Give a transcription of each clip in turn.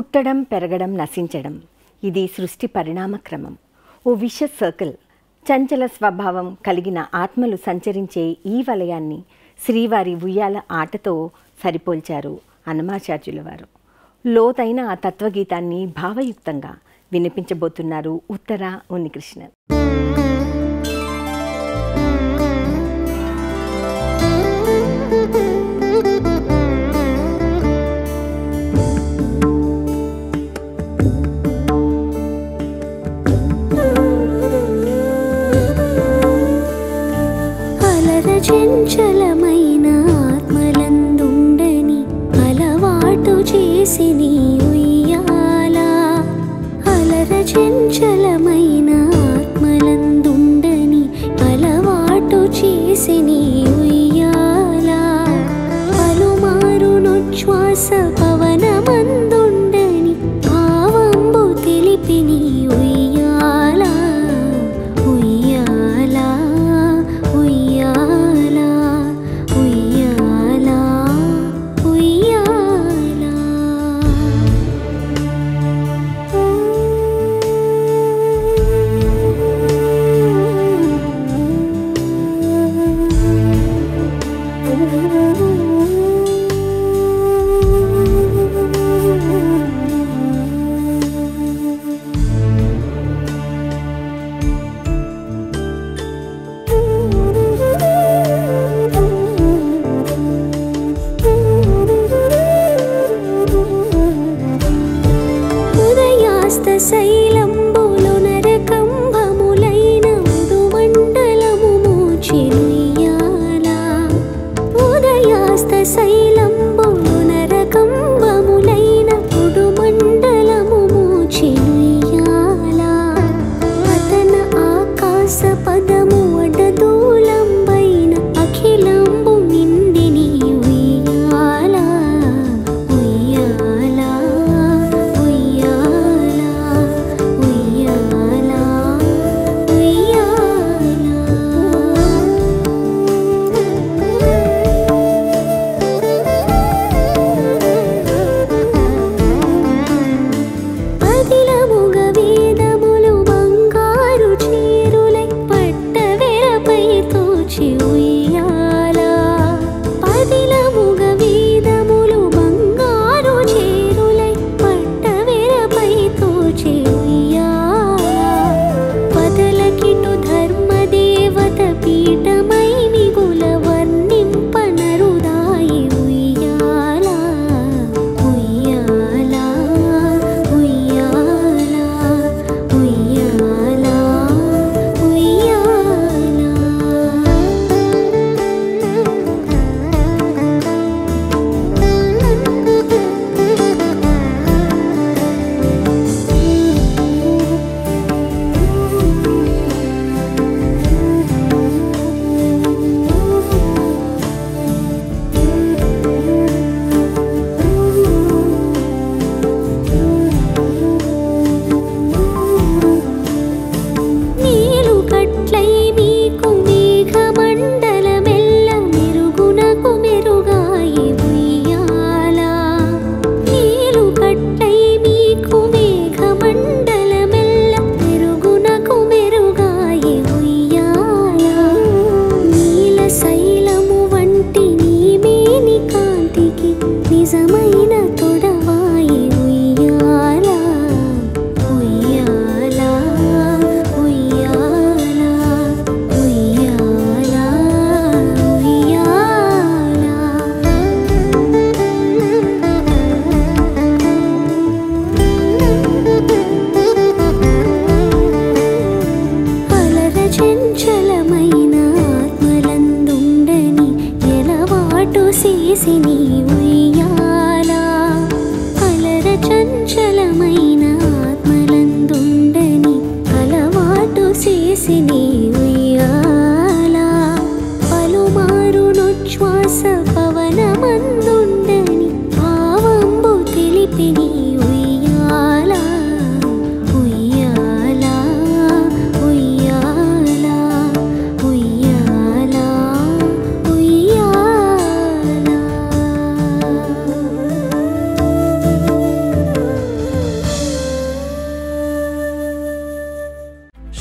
పుట్టడం పెరగడం నశించడం ఇది సృష్టి పరిణామక్రమం ఓ విష సర్కిల్ చంచల స్వభావం కలిగిన ఆత్మలు సంచరించే ఈ వలయాన్ని శ్రీవారి ఉయ్యాల ఆటతో సరిపోల్చారు అన్నమాచార్యుల వారు లోతైన ఆ తత్వగీతాన్ని భావయుక్తంగా వినిపించబోతున్నారు ఉత్తర ఉన్నికృష్ణన్ అలర చెంచలమైన ఆత్మలందుండని అలవాటు చేసి నీ ఉయ్యాల అలర చెంచలమైన ఆత్మలందుండని అలవాటు చేసి నీ ఉయ్యాల పలుమారు నుచ్ఛ్వాస పవనమందుండని భావంబు తెలిపి నీ ఉయ్యాల ఉయ్యాల ఉయ్యాల ఉయ్యాల ఉయ్యాల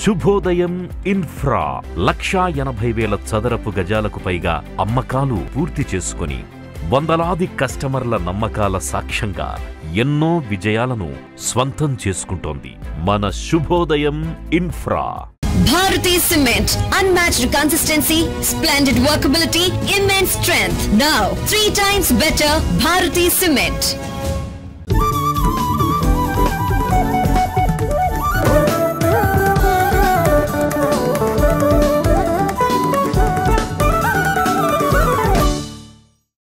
శుభోదయం ఇన్ఫ్రా లక్షా ఎనభై వేల చదరపు గజాలకు పైగా అమ్మకాలు పూర్తి చేసుకొని వందలాది కస్టమర్ల నమ్మకాల సాక్ష్యంగా ఎన్నో విజయాలను స్వంతం చేసుకుంటోంది మన శుభోదయం infra Bharati Cement. Unmatched consistency, splendid workability, immense strength. Now, three times better Bharati Cement.